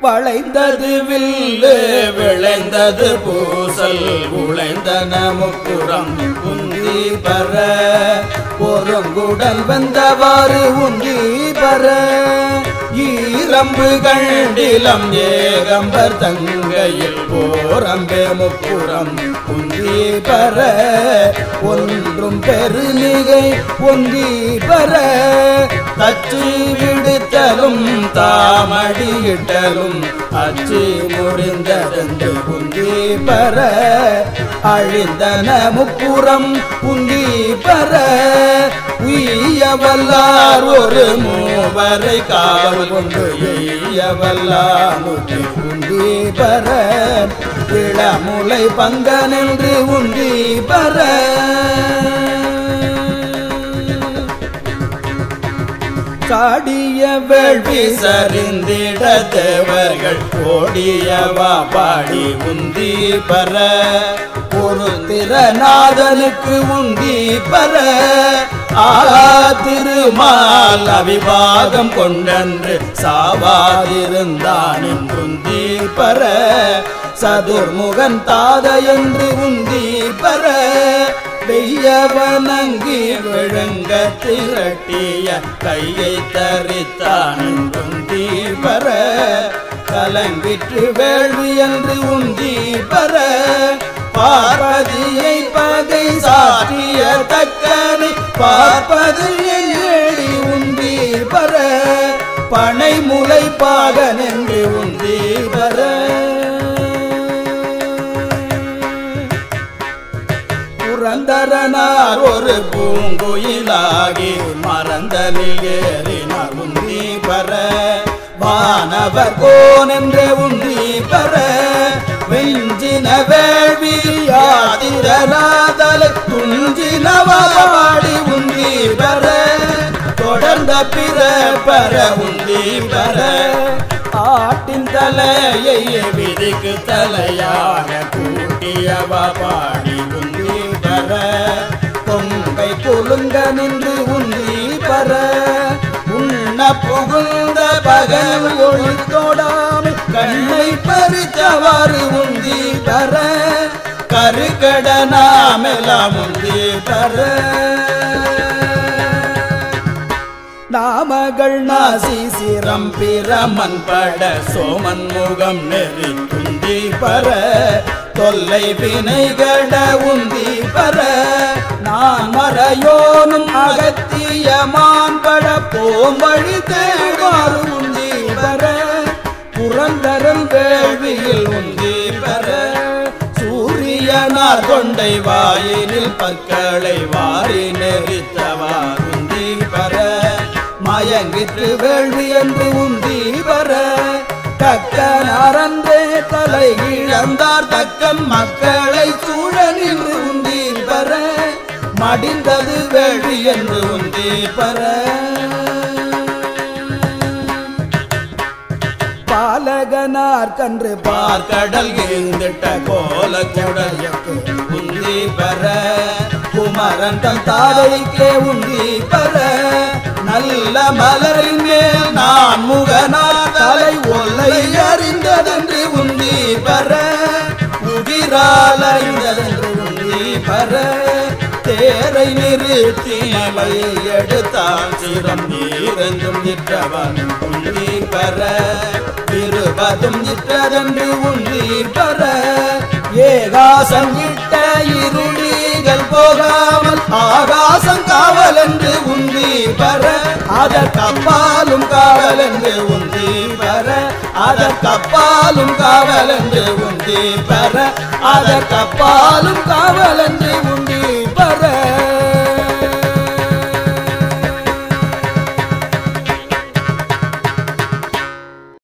வளைந்தது வில்லு விளைந்தது பூசல் உழைந்தன முப்புறம் உந்தி பர பொறுங்குடல் வந்தவாறு உந்தி பர ஈரம்பு கண்டிலம் ஏகம்பர் தங்கையில் போரம்பே முப்புறம் உந்தி பர ஒன்றும் பெருமிகை ஒந்தி பர தச்சு விடுத்தலும் தாமடியிட்டலும் அச்சு முடிந்ததென்று உந்தி பர அழிந்தன முப்புறம் உந்தி பர உய்ய வல்லார் ஒரு மூவரை காவல் கொண்டு எய்ய வல்லாமுத்தி உந்தி பர இளமுலை பங்கனென்று உந்தி பர சாடிய வேள்வி சரிந்திட தேவர்கள் ஓடியவா பாடி உந்தி பர ஒரு திறநாதனுக்கு உந்தி பர ஆ திருமால் அவிவாகம் கொண்டன்று சாவாதிருந்தான் உந்தி பர சதுர்முகன் தாத என்று உந்தி பர வெய்யவனங்கி விழுங்க திரட்டிய கையை தரித்தான் என்றும் தீபர கலங்கிற்று வேள்வி என்று உந்தி பர பார்ப்பதியை பகை சாற்றிய தக்கனை பார்ப்பதியை ஏடி உந்தி பர பனை முலை பாகன் என்று உந்தி பர புரந்தரனார் ஒரு பூங்குயிலாகி மறந்தலில் ஏறினார் உந்தி பர வானவர் கோன் என்றே உந்தி பர வெஞ்சின வேள்வி யாதிரலாதலை துஞ்சினவாடி உந்தி பர தொடர்ந்த பிற பர உந்தி பர ஆட்டின் தலையை விதிக்கு தலையாக கூட்டியவா பாடி உந்தி பர கொங்கை குலுங்க நின்று உந்தி பர உண்ண புகுந்த பகல் ஒழுத்தோடாமை கண்ணை பறித்தவாறு உந்தி பர கருக்கடனாமெல்லாம் உந்தி பர நாமகள் நாசி சிரம் பிரமன் பட சோமன் முகம் நெறி துந்தி பர தொல்லை வினைகட உந்தி பர நான் மறையோனும் அகத்தியமான் பட போம் வழி தேவாறு உந்தி பர புறந்தரல் வேள்வியில் உந்தி பர சூரியனார் கொண்டை வாயினில் பற்களை வாரி நெறித்தவா உந்தி பர மயங்கிற்று வேள்வி என்று உந்தி வர தக்கனாரன்றே தலை இழந்தார் தக்கன் மக்களை சூழ நின்று உந்தி பர மடிந்தது வேள்வி என்று உந்தி பர பாலகனார் கன்று பார்க்கடல் இருந்திட்ட கோலச்சுடையக்கு உந்தி பர குமரன் தன் தாதைக்கே உந்தி பர நல்ல மலரின் மேல் நான் முகனார் தலை ஒல்லை அறிந்ததென்று உந்தி பர உதிரால் அறிந்ததென்று உந்தி பர தேரை நிறுத்தி மலை எடுத்தான் சிரம் நீரெந்தும் நிற்றவன் உந்தி பர இருபதும் நிற்றதென்று உந்தி பர ஏகாசம் இட்ட இருளிகள் போகாமல் ஆகாசம் காவல் என்று உந்தி பர அதற்கப்பாலும் காவல் என்று உந்தி பர அதற்கப்பாலும் காவல் என்று உந்தி பர அதற்கப்பாலும் காவல் என்று உந்தி